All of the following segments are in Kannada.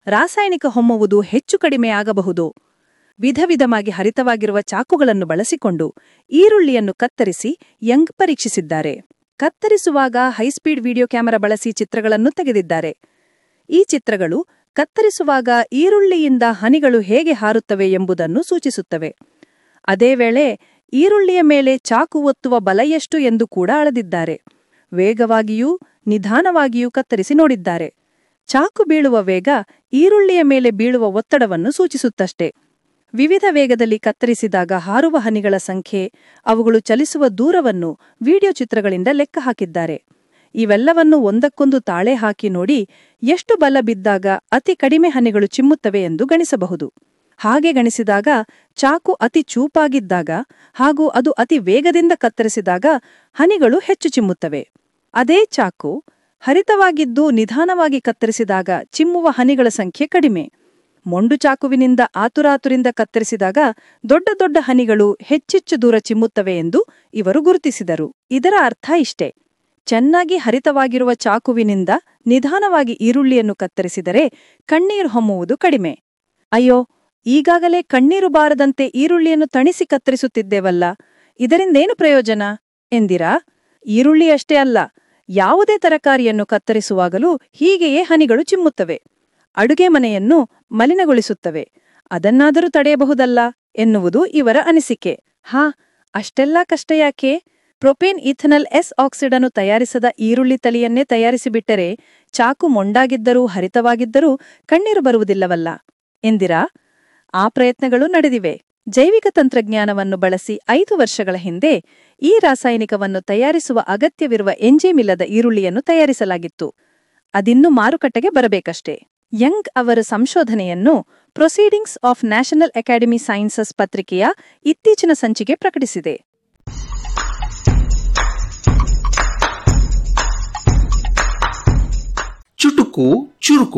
ರಾಸಾಯನಿಕ ಹೊಮ್ಮುವುದು ಹೆಚ್ಚು ಕಡಿಮೆಯಾಗಬಹುದು ವಿಧ ವಿಧವಾಗಿ ಹರಿತವಾಗಿರುವ ಚಾಕುಗಳನ್ನು ಬಳಸಿಕೊಂಡು ಈರುಳ್ಳಿಯನ್ನು ಕತ್ತರಿಸಿ ಯಂಗ್ ಪರೀಕ್ಷಿಸಿದ್ದಾರೆ ಕತ್ತರಿಸುವಾಗ ಹೈಸ್ಪೀಡ್ ವಿಡಿಯೋ ಕ್ಯಾಮೆರಾ ಬಳಸಿ ಚಿತ್ರಗಳನ್ನು ತೆಗೆದಿದ್ದಾರೆ ಈ ಚಿತ್ರಗಳು ಕತ್ತರಿಸುವಾಗ ಈರುಳ್ಳಿಯಿಂದ ಹನಿಗಳು ಹೇಗೆ ಹಾರುತ್ತವೆ ಎಂಬುದನ್ನು ಸೂಚಿಸುತ್ತವೆ ಅದೇ ವೇಳೆ ಈರುಳ್ಳಿಯ ಮೇಲೆ ಚಾಕು ಒತ್ತುವ ಬಲ ಎಷ್ಟು ಎಂದು ಕೂಡ ಅಳೆದಿದ್ದಾರೆ ವೇಗವಾಗಿಯೂ ನಿಧಾನವಾಗಿಯೂ ಕತ್ತರಿಸಿ ನೋಡಿದ್ದಾರೆ ಚಾಕು ಬೀಳುವ ವೇಗ ಈರುಳ್ಳಿಯ ಮೇಲೆ ಬೀಳುವ ಒತ್ತಡವನ್ನು ಸೂಚಿಸುತ್ತಷ್ಟೆ ವಿವಿಧ ವೇಗದಲ್ಲಿ ಕತ್ತರಿಸಿದಾಗ ಹಾರುವ ಹನಿಗಳ ಸಂಖ್ಯೆ ಅವುಗಳು ಚಲಿಸುವ ದೂರವನ್ನು ವಿಡಿಯೋ ಚಿತ್ರಗಳಿಂದ ಲೆಕ್ಕ ಹಾಕಿದ್ದಾರೆ ಇವೆಲ್ಲವನ್ನು ಒಂದಕ್ಕೊಂದು ತಾಳೆ ಹಾಕಿ ನೋಡಿ ಎಷ್ಟು ಬಲ ಬಿದ್ದಾಗ ಅತಿ ಕಡಿಮೆ ಹನಿಗಳು ಚಿಮ್ಮುತ್ತವೆ ಎಂದು ಗಣಿಸಬಹುದು ಹಾಗೆ ಗಣಿಸಿದಾಗ ಚಾಕು ಅತಿ ಚೂಪಾಗಿದ್ದಾಗ ಹಾಗೂ ಅದು ಅತಿ ವೇಗದಿಂದ ಕತ್ತರಿಸಿದಾಗ ಹನಿಗಳು ಹೆಚ್ಚು ಚಿಮ್ಮುತ್ತವೆ ಅದೇ ಚಾಕು ಹರಿತವಾಗಿದ್ದು ನಿಧಾನವಾಗಿ ಕತ್ತರಿಸಿದಾಗ ಚಿಮ್ಮುವ ಹನಿಗಳ ಸಂಖ್ಯೆ ಕಡಿಮೆ ಮೊಂಡು ಚಾಕುವಿನಿಂದ ಆತುರಾತುರಿಂದ ಕತ್ತರಿಸಿದಾಗ ದೊಡ್ಡ ದೊಡ್ಡ ಹನಿಗಳು ಹೆಚ್ಚೆಚ್ಚು ದೂರ ಚಿಮ್ಮುತ್ತವೆ ಎಂದು ಇವರು ಗುರುತಿಸಿದರು ಇದರ ಅರ್ಥ ಇಷ್ಟೇ ಚೆನ್ನಾಗಿ ಹರಿತವಾಗಿರುವ ಚಾಕುವಿನಿಂದ ನಿಧಾನವಾಗಿ ಈರುಳ್ಳಿಯನ್ನು ಕತ್ತರಿಸಿದರೆ ಕಣ್ಣೀರು ಹೊಮ್ಮುವುದು ಕಡಿಮೆ ಅಯ್ಯೋ ಈಗಾಗಲೇ ಕಣ್ಣೀರು ಬಾರದಂತೆ ಈರುಳ್ಳಿಯನ್ನು ತಣಿಸಿ ಕತ್ತರಿಸುತ್ತಿದ್ದೇವಲ್ಲ ಇದರಿಂದೇನು ಪ್ರಯೋಜನ ಎಂದಿರಾ ಈರುಳ್ಳಿಯಷ್ಟೇ ಅಲ್ಲ ಯಾವುದೇ ತರಕಾರಿಯನ್ನು ಕತ್ತರಿಸುವಾಗಲೂ ಹೀಗೆಯೇ ಹನಿಗಳು ಚಿಮ್ಮುತ್ತವೆ ಅಡುಗೆ ಮನೆಯನ್ನು ಮಲಿನಗೊಳಿಸುತ್ತವೆ ಅದನ್ನಾದರೂ ತಡೆಯಬಹುದಲ್ಲ ಎನ್ನುವುದು ಇವರ ಅನಿಸಿಕೆ ಹಾ ಅಷ್ಟೆಲ್ಲಾ ಕಷ್ಟ ಯಾಕೆ ಪ್ರೊಪೇನ್ ಇಥನಲ್ ಎಸ್ ಆಕ್ಸಿಡನ್ನು ತಯಾರಿಸದ ಈರುಳ್ಳಿ ತಳಿಯನ್ನೇ ತಯಾರಿಸಿಬಿಟ್ಟರೆ ಚಾಕು ಮೊಂಡಾಗಿದ್ದರೂ ಹರಿತವಾಗಿದ್ದರೂ ಕಣ್ಣೀರು ಬರುವುದಿಲ್ಲವಲ್ಲ ಎಂದಿರಾ ಆ ಪ್ರಯತ್ನಗಳು ನಡೆದಿವೆ ಜೈವಿಕ ತಂತ್ರಜ್ಞಾನವನ್ನು ಬಳಸಿ ಐದು ವರ್ಷಗಳ ಹಿಂದೆ ಈ ರಾಸಾಯನಿಕವನ್ನು ತಯಾರಿಸುವ ಅಗತ್ಯವಿರುವ ಎಂಜಿಮಿಲ್ಲದ ಈರುಳ್ಳಿಯನ್ನು ತಯಾರಿಸಲಾಗಿತ್ತು ಅದಿನ್ನೂ ಮಾರುಕಟ್ಟೆಗೆ ಬರಬೇಕಷ್ಟೇ ಯಂಗ್ ಅವರ ಸಂಶೋಧನೆಯನ್ನು proceedings of national academy sciences ಪತ್ರಿಕೆಯ ಇತ್ತೀಚಿನ ಸಂಚಿಕೆ ಪ್ರಕಟಿಸಿದೆ ಚುಟುಕು ಚುರುಕು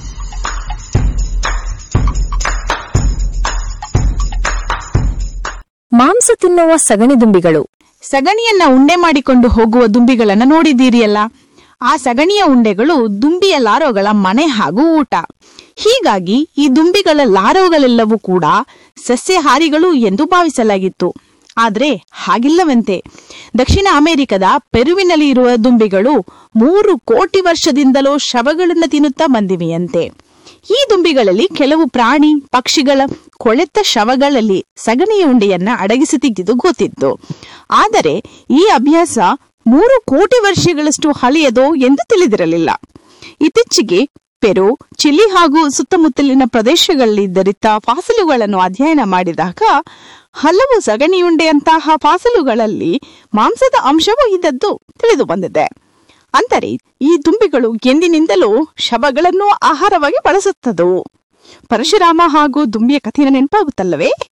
ಮಾಂಸ ತಿನ್ನುವ ಸಗಣಿ ದುಂಬಿಗಳು ಸಗಣಿಯನ್ನ ಉಂಡೆ ಮಾಡಿಕೊಂಡು ಹೋಗುವ ದುಂಬಿಗಳನ್ನ ನೋಡಿದ್ದೀರಿಯಲ್ಲ ಆ ಸಗಣಿಯ ಉಂಡೆಗಳು ದುಂಬಿಯ ಲಾರೋಗಳ ಮನೆ ಹಾಗೂ ಊಟ ಹೀಗಾಗಿ ಈ ದುಂಬಿಗಳ ಲಾರೋಗಳೆಲ್ಲವೂ ಕೂಡ ಸಸ್ಯಹಾರಿಗಳು ಎಂದು ಭಾವಿಸಲಾಗಿತ್ತು ಆದ್ರೆ ಹಾಗಿಲ್ಲವಂತೆ ದಕ್ಷಿಣ ಅಮೆರಿಕದ ಪೆರುವಿನಲ್ಲಿ ಇರುವ ದುಂಬಿಗಳು ಮೂರು ಕೋಟಿ ವರ್ಷದಿಂದಲೂ ಶವಗಳನ್ನು ತಿನ್ನುತ್ತಾ ಬಂದಿವೆಯಂತೆ ಈ ದುಂಬಿಗಳಲ್ಲಿ ಕೆಲವು ಪ್ರಾಣಿ ಪಕ್ಷಿಗಳ ಕೊಳೆತ ಶವಗಳಲ್ಲಿ ಸಗಣಿಯ ಉಂಡೆಯನ್ನ ಅಡಗಿಸಿ ತೆಗೆದು ಗೊತ್ತಿತ್ತು ಆದರೆ ಈ ಅಭ್ಯಾಸ ಮೂರು ಕೋಟಿ ವರ್ಷಗಳಷ್ಟು ಹಳೆಯದೋ ಎಂದು ತಿಳಿದಿರಲಿಲ್ಲ ಇತ್ತೀಚೆಗೆ ಪೆರು ಚಿಲಿ ಹಾಗೂ ಸುತ್ತಮುತ್ತಲಿನ ಪ್ರದೇಶಗಳಲ್ಲಿ ದೊರೆತ ಫಾಸಲುಗಳನ್ನು ಅಧ್ಯಯನ ಮಾಡಿದಾಗ ಹಲವು ಸಗಣಿಯುಂಡೆಯಂತಹ ಫಾಸಲುಗಳಲ್ಲಿ ಮಾಂಸದ ಅಂಶವೂ ಇದ್ದದ್ದು ತಿಳಿದು ಬಂದಿದೆ ಅಂದರೆ ಈ ದುಂಬಿಗಳು ಎಂದಿನಿಂದಲೂ ಶವಗಳನ್ನು ಆಹಾರವಾಗಿ ಬಳಸುತ್ತದವು ಪರಶುರಾಮ ಹಾಗೂ ದುಂಬಿಯ ಕಥೆಯ ನೆನಪಾಗುತ್ತಲ್ಲವೇ